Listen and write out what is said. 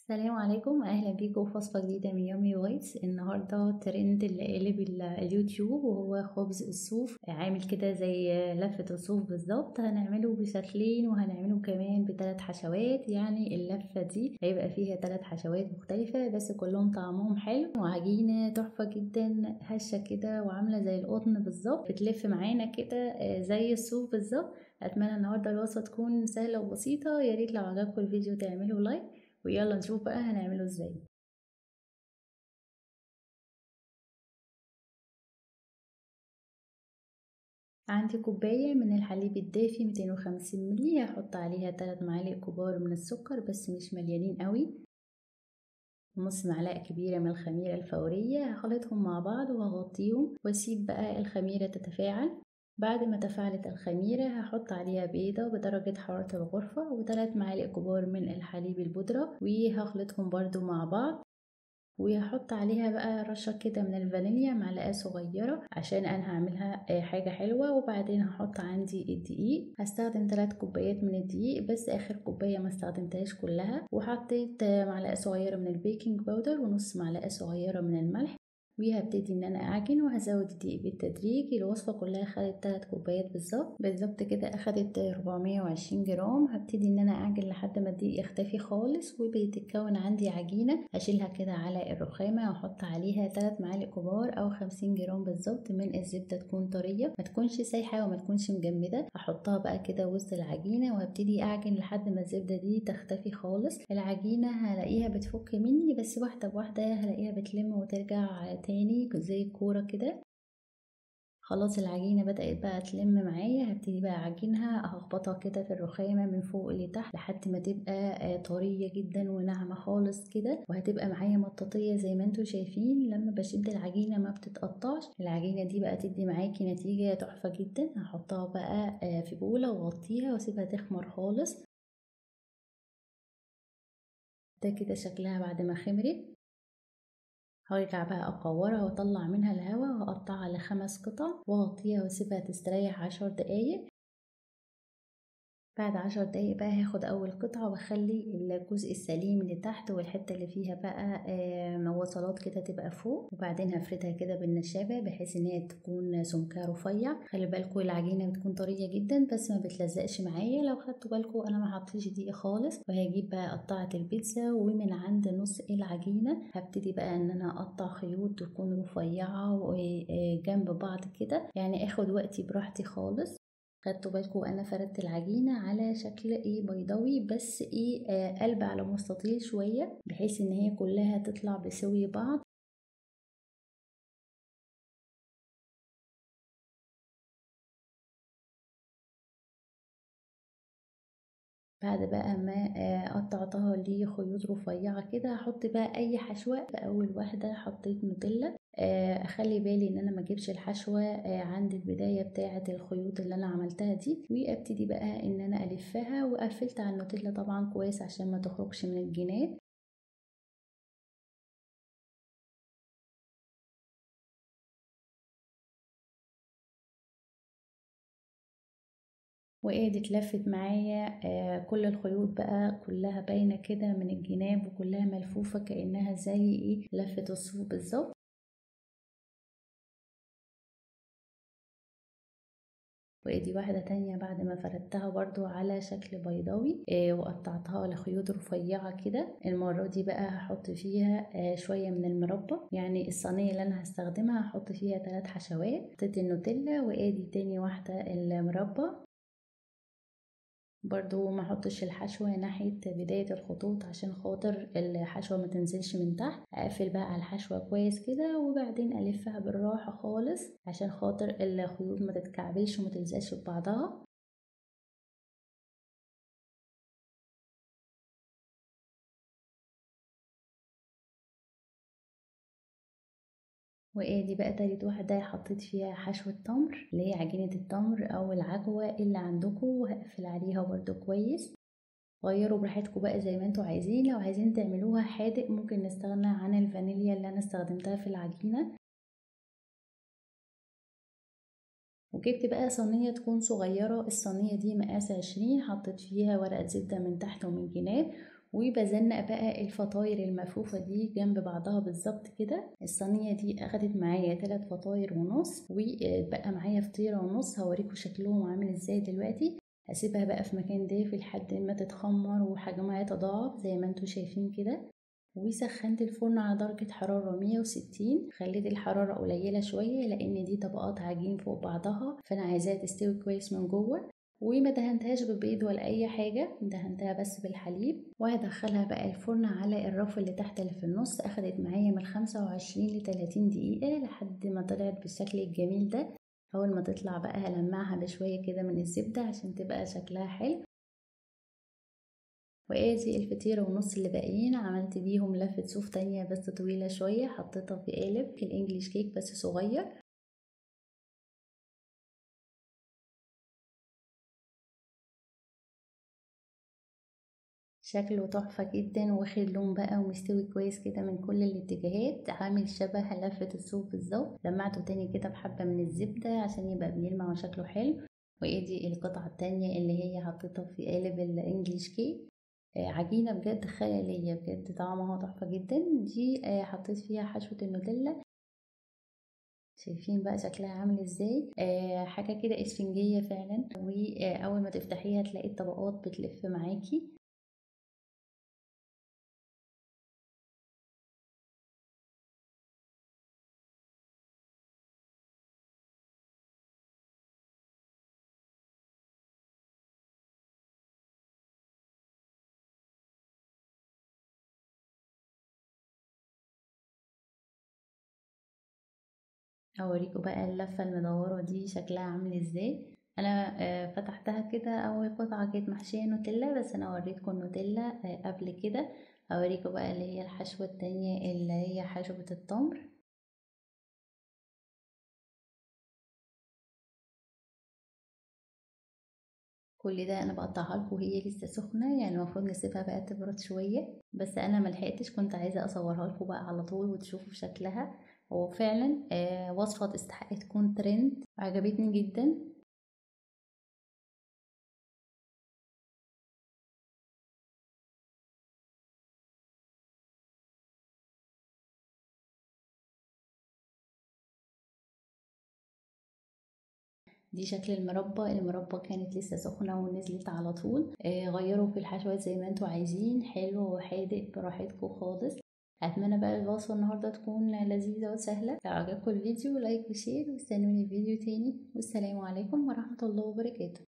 السلام عليكم اهلا بيكم في وصفه جديده من يومي وايتس النهارده ترند اللي قالب ال- اليوتيوب وهو خبز الصوف عامل كده زي لفه الصوف بالظبط هنعمله بشكلين وهنعمله كمان بثلاث حشوات يعني اللفه دي هيبقى فيها ثلاث حشوات مختلفه بس كلهم طعمهم حلو وعجينه تحفه جدا هشه كده وعامله زي القطن بالظبط بتلف معانا كده آه، زي الصوف بالظبط اتمنى النهارده الوصفه تكون سهله وبسيطه يا ريت لو عجبكم الفيديو تعملوا لايك ويلا نشوف بقى هنعمله ازاي عندي كوباية من الحليب الدافي 250 مللي هحط عليها 3 معالق كبار من السكر بس مش مليانين قوي نص معلقة كبيرة من الخميرة الفورية هخلطهم مع بعض وهغطيهم واسيب بقى الخميرة تتفاعل بعد ما تفاعلت الخميرة هحط عليها بيضة بدرجة حرارة الغرفة وثلاث معالق كبار من الحليب البودرة وهخلطهم برضو مع بعض وهحط عليها بقى رشة كده من الفانيليا معلقة صغيرة عشان انا هعملها حاجة حلوة وبعدين هحط عندي الدقيق هستخدم 3 كوبايات من الدقيق بس اخر كوباية ما استخدمتهاش كلها وحطيت معلقة صغيرة من البيكنج باودر ونص معلقة صغيرة من الملح وهبتدي ان انا اعجن وهزود الدقيق بالتدريج الوصفه كلها خدت 3 كوبايات بالظبط بالظبط كده اخدت 420 جرام هبتدي ان انا اعجن لحد ما الدقيق يختفي خالص وبتتكون عندي عجينه هشيلها كده على الرخامه واحط عليها 3 معالق كبار او 50 جرام بالظبط من الزبده تكون طريه ما تكونش سايحه وما تكونش مجمده احطها بقى كده وسط العجينه وهبتدي اعجن لحد ما الزبده دي تختفي خالص العجينه هلاقيها بتفك مني بس واحده بواحده هلاقيها بتلم وترجع تاني زي الكورة كده خلاص العجينة بدأت بقى تلم معايا هبتدي بقى أعجنها أخبطها كده في الرخامة من فوق لتحت لحد ما تبقى طرية جدا وناعمة خالص كده وهتبقى معايا مطاطية زي ما انتوا شايفين لما بشد العجينة ما بتتقطعش العجينة دي بقى تدي معاكي نتيجة تحفة جدا هحطها بقى في بولة وأغطيها واسيبها تخمر خالص ده كده شكلها بعد ما خمرت هرجع بقى اقورها واطلع منها الهواء واقطعها لخمس قطع واغطيها واسيبها تستريح عشر دقايق بعد عشر دقايق بقى هاخد اول قطعة واخلي الجزء السليم اللي تحت والحتة اللي فيها بقى وصلات كده تبقى فوق وبعدين هفردها كده بالنشابة بحيث ان هي تكون سمكها رفيع خلي بالكم العجينة بتكون طرية جدا بس ما بتلزقش معايا لو خدتوا بالكم انا ما حطيتش دقيق خالص وهجيب بقى قطعة البيتزا ومن عند نص العجينة هبتدي بقى ان انا اقطع خيوط تكون رفيعة وجنب بعض كده يعني اخد وقتي براحتي خالص خدتوا بالكم وانا فردت العجينه على شكل ايه بيضاوي بس ايه آه قلب على مستطيل شويه بحيث ان هي كلها تطلع بسوي بعض بعد بقى ما قطعتها لخيوط رفيعة كده هحط بقى اي حشوة في اول واحدة حطيت نوتيلا اخلي بالي ان انا ما اجيبش الحشوة عند البداية بتاعة الخيوط اللي انا عملتها دي وابتدي بقى ان انا الفها وقفلت على النوتيلا طبعا كويس عشان ما تخرجش من الجناب وادي اتلفت معايا آه كل الخيوط بقى كلها باينة كده من الجناب وكلها ملفوفة كأنها زي ايه لفة الصوف بالظبط وادي واحدة تانية بعد ما فردتها برضو على شكل بيضاوي آه وقطعتها لخيوط رفيعة كده المرة دي بقى هحط فيها آه شوية من المربى يعني الصينية اللي انا هستخدمها هحط فيها ثلاث حشوات حطيت النوتيلا وادي تاني واحدة المربى برضو ما احطش الحشوة ناحية بداية الخطوط عشان خاطر الحشوة ما تنزلش من تحت اقفل بقى على الحشوة كويس كده وبعدين الفها بالراحة خالص عشان خاطر الخيوط ما تتكعبلش وما تلزقش ببعضها وادي بقى تالت واحدة حطيت فيها حشوة تمر اللي هي عجينة التمر او العجوة اللي عندكم وهقفل عليها برضو كويس غيروا براحتكم بقى زي ما انتوا عايزين لو عايزين تعملوها حادق ممكن نستغنى عن الفانيليا اللي انا استخدمتها في العجينة وجبت بقى صينية تكون صغيرة الصينية دي مقاس عشرين حطيت فيها ورقة زبدة من تحت ومن الجناب وبزنق بقى الفطاير الملفوفة دي جنب بعضها بالظبط كده الصينية دي اخدت معايا تلات فطاير ونص وبقى معايا فطيرة ونص هوريكم شكلهم عامل ازاي دلوقتي هسيبها بقى في مكان دافي لحد ما تتخمر وحجمها يتضاعف زي ما انتوا شايفين كده وسخنت الفرن على درجة حرارة 160 خليت الحرارة قليلة شوية لأن دي طبقات عجين فوق بعضها فأنا عايزاها تستوي كويس من جوه وما دهنتهاش ببيض ولا اي حاجه دهنتها بس بالحليب وهدخلها بقى الفرن على الرف اللي تحت اللي في النص اخدت معايا من 25 ل 30 دقيقه لحد ما طلعت بالشكل الجميل ده اول ما تطلع بقى هلمعها بشويه كده من الزبده عشان تبقى شكلها حلو وادي الفطيرة ونص اللي باقيين عملت بيهم لفة صوف تانية بس طويلة شوية حطيتها في قالب الانجليش كيك بس صغير شكله تحفة جدا واخد لون بقى ومستوي كويس كده من كل الاتجاهات عامل شبه لفة الصوف بالظبط لمعته تاني كده بحبة من الزبدة عشان يبقى بيلمع وشكله حلو وادي القطعة التانية اللي هي حطيتها في قالب الانجليش كيك عجينة بجد خيالية بجد طعمها تحفة جدا دي حطيت فيها حشوة النوتيلا شايفين بقى شكلها عامل ازاي آه حاجة كده اسفنجية فعلا واول ما تفتحيها تلاقي الطبقات بتلف معاكي هوريكم بقى اللفة المدورة دي شكلها عامل ازاي انا فتحتها كده اول قطعة كانت محشية نوتيلا بس انا وريتكم النوتيلا قبل كده هوريكم بقى اللي هي الحشوة التانية اللي هي حشوة التمر كل ده انا بقطعها لكم وهي لسه سخنه يعني المفروض نسيبها بقى تبرد شويه بس انا ملحقتش كنت عايزه اصورها لكم بقى على طول وتشوفوا شكلها هو فعلا آه وصفه تستحق تكون ترند عجبتني جدا دي شكل المربى المربى كانت لسه سخنة ونزلت على طول آه غيروا في الحشوات زي ما انتوا عايزين حلو وحادق براحتكم خالص اتمنى بقى الوصفة النهاردة تكون لذيذة وسهلة لو عجبكم الفيديو لايك وشير واستنوني في فيديو تاني والسلام عليكم ورحمة الله وبركاته